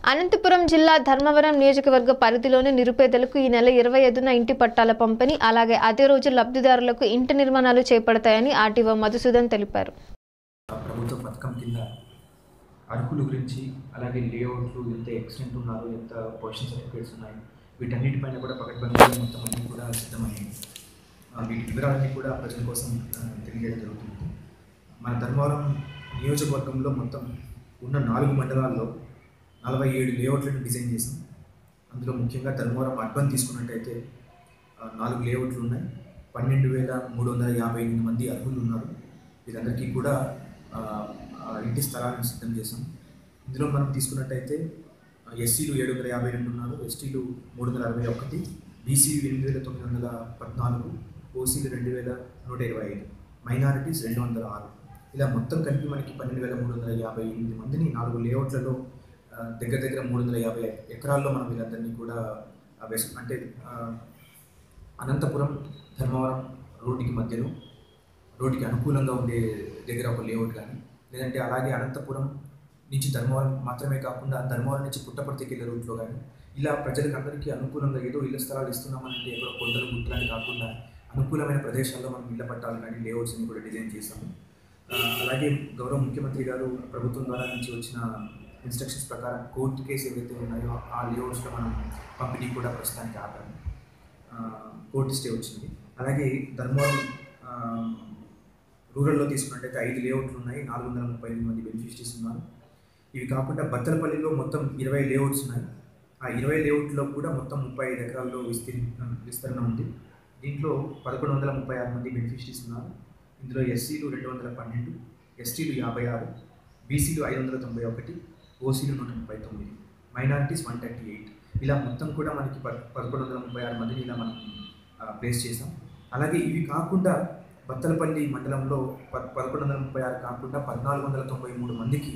అనంతపురం జిల్లా ధర్మవరం నియోజకవర్గ పరిధిలోని నిరుపేదలకు ఈ నెల ఇరవై ఐదున ఇంటి పట్టాల పంపిణీ అలాగే అదే రోజు లబ్ధిదారులకు ఇంటి నిర్మాణాలు చేపడతాయని ఆర్టీఓ మధుసూదన్ తెలిపారు ప్రభుత్వ పథకం కింద అర్హుల గురించి అలాగే లేఅవుట్లు ఎంత ఎక్స్టెంట్ ఉన్నారు ఎంత పొజిషన్ సర్టిఫికేట్స్ ఉన్నాయి వీటన్నిటిపైన కూడా పకడ్బందీగా మొత్తం అన్నీ కూడా సిద్ధమయ్యాయి ఆ, వీటి వివరాలన్నీ కూడా ప్రజల కోసం ఆ, తెలియజేయడం జరుగుతుంది మన ధర్మవరం నియోజకవర్గంలో మొత్తం ఉన్న నాలుగు మండలాల్లో నలభై ఏడు లేఅవుట్లను డిజైన్ చేసాం అందులో ముఖ్యంగా ధర్మవరం అర్బన్ తీసుకున్నట్టయితే ఆ, నాలుగు లేఅవుట్లు ఉన్నాయి పన్నెండు వేల మూడు వందల యాభై ఎనిమిది మంది అర్హులు ఉన్నారు వీరందరికీ కూడా ఆ, ఆ, ఇంటి స్థలాలను సిద్ధం చేసాం ఇందులో మనం తీసుకున్నట్టయితే ఆ, ఎస్సీలు ఏడు వందల యాభై రెండు ఉన్నారు ఎస్టీలు మూడు వందల అరవై ఒకటి బీసీలు ఎనిమిది వేల తొమ్మిది వందల పద్నాలుగు ఓసీలు రెండు వేల నూట ఇరవై ఐదు మైనారిటీస్ రెండు వందల ఆరు ఇలా మొత్తం కలిపి మనకి పన్నెండు వేల మూడు వందల యాభై ఎనిమిది మందిని నాలుగు లేఅవుట్లలో ఆ, దగ్గర దగ్గర మూడు వందల యాభై ఎకరాల్లో మనం వీళ్ళందరినీ కూడా ఆ, వెస్ అంటే ఆ, అనంతపురం ధర్మవరం రోడ్డుకి మధ్యలో రోడ్డుకి అనుకూలంగా ఉండే దగ్గర ఒక లేఅవుట్ కానీ లేదంటే అలాగే అనంతపురం నుంచి ధర్మవరం మాత్రమే కాకుండా ధర్మవరం నుంచి పుట్టపర్తికి వెళ్ళే రూట్లో కానీ ఇలా ప్రజలకు అందరికీ అనుకూలంగా ఏదో ఇళ్ల స్థలాలు ఇస్తున్నామంటే ఎక్కడో కొండలు గుంటలని కాకుండా అనుకూలమైన ప్రదేశాల్లో మనం ఇళ్ల పట్టాలు కానీ లేఅవుట్స్ని కూడా డిజైన్ చేశాము ఆ, అలాగే గౌరవ ముఖ్యమంత్రి గారు ప్రభుత్వం ద్వారా నుంచి వచ్చిన ఇన్స్ట్రక్షన్స్ ప్రకారం కోర్టు కేసు ఏవైతే ఉన్నాయో ఆ లేఅవుట్స్లో మనం పంపిణీ కూడా ప్రస్తుతానికి ఆపాము ఆ, కోర్టు స్టే వచ్చింది అలాగే ధర్మవరం ఆ, రూరల్లో తీసుకున్నట్టయితే ఐదు లేఅవుట్లు ఉన్నాయి నాలుగు వందల ముప్పై ఎనిమిది మంది బెనిఫిషరీస్ ఉన్నారు ఇవి కాకుండా బత్తలపల్లిలో మొత్తం ఇరవై లేఅవుట్స్ ఉన్నాయి ఆ ఇరవై లేఅవుట్లో కూడా మొత్తం ముప్పై ఐదు ఎకరాల్లో విస్తీర్ విస్తరణ ఉంది దీంట్లో పదకొండు వందల ముప్పై ఆరు మంది బెనిఫిషరీస్ ఉన్నారు ఇందులో ఎస్సీలు రెండు వందల పన్నెండు ఎస్టీలు యాభై ఆరు బీసీలు ఐదు వందల తొంభై ఒకటి ఓసీలు నూట ముప్పై తొమ్మిది మైనారిటీస్ వన్ థర్టీ ఎయిట్ ఇలా మొత్తం కూడా మనకి పద్ పదకొండు వందల ముప్పై ఆరు మందిని ఇలా మనం ప్లేస్ చేసాం అలాగే ఇవి కాకుండా బత్తలపల్లి మండలంలో పద్ పదకొండు వందల ముప్పై ఆరు కాకుండా పద్నాలుగు వందల తొంభై మూడు మందికి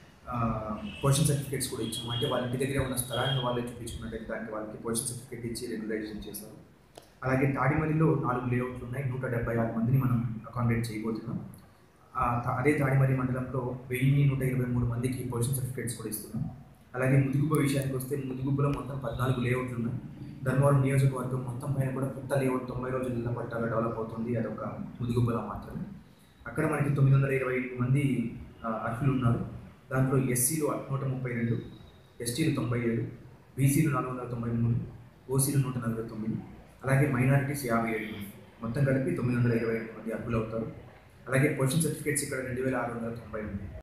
పొజిషన్ సర్టిఫికేట్స్ కూడా ఇచ్చాము అంటే వాళ్ళ ఇంటి దగ్గర ఉన్న స్థలాన్ని వాళ్ళే చూపించుకున్నట్టయితే దానికి వాళ్ళకి పొజిషన్ సర్టిఫికేట్ ఇచ్చి రెగ్యులైజేషన్ చేశారు అలాగే తాడిమల్లిలో నాలుగు లేఅవుట్లు ఉన్నాయి నూట డెబ్బై ఆరు మందిని మనం అకామిడేట్ చేయబోతున్నాం ఆ, త- అదే తాడిమల్లి మండలంలో వెయ్యి నూట ఇరవై మూడు మందికి పొజిషన్ సర్టిఫికేట్స్ కూడా ఇస్తున్నాం అలాగే ముదుగుబ్బ విషయానికి వస్తే ముదుగుబ్బలో మొత్తం పద్నాలుగు లేఅవుట్లు ఉన్నాయి ధర్మవరం నియోజకవర్గం మొత్తం పైన కూడా కొత్త లేఅవుట్ తొంభై రోజుల ఇళ్ల పట్టాగా డెవలప్ అవుతుంది అదొక ముదుగుబ్బలో మాత్రమే అక్కడ మనకి తొమ్మిది వందల ఇరవై ఎనిమిది మంది ఆ, అర్హులు ఉన్నారు దాంట్లో ఎస్సీలు నూట ముప్పై రెండు ఎస్టీలు తొంభై ఏడు బీసీలు నాలుగు వందల తొంభై మూడు ఓసీలు నూట నలభై తొమ్మిది అలాగే మైనారిటీస్ యాభై ఏడు మంది మొత్తం కలిపి తొమ్మిది వందల ఇరవై ఎనిమిది మంది అర్హులు అవుతారు అలాగే పొజిషన్ సర్టిఫికేట్స్ ఇక్కడ రెండు వేల ఆరు వందల తొంభై ఉంది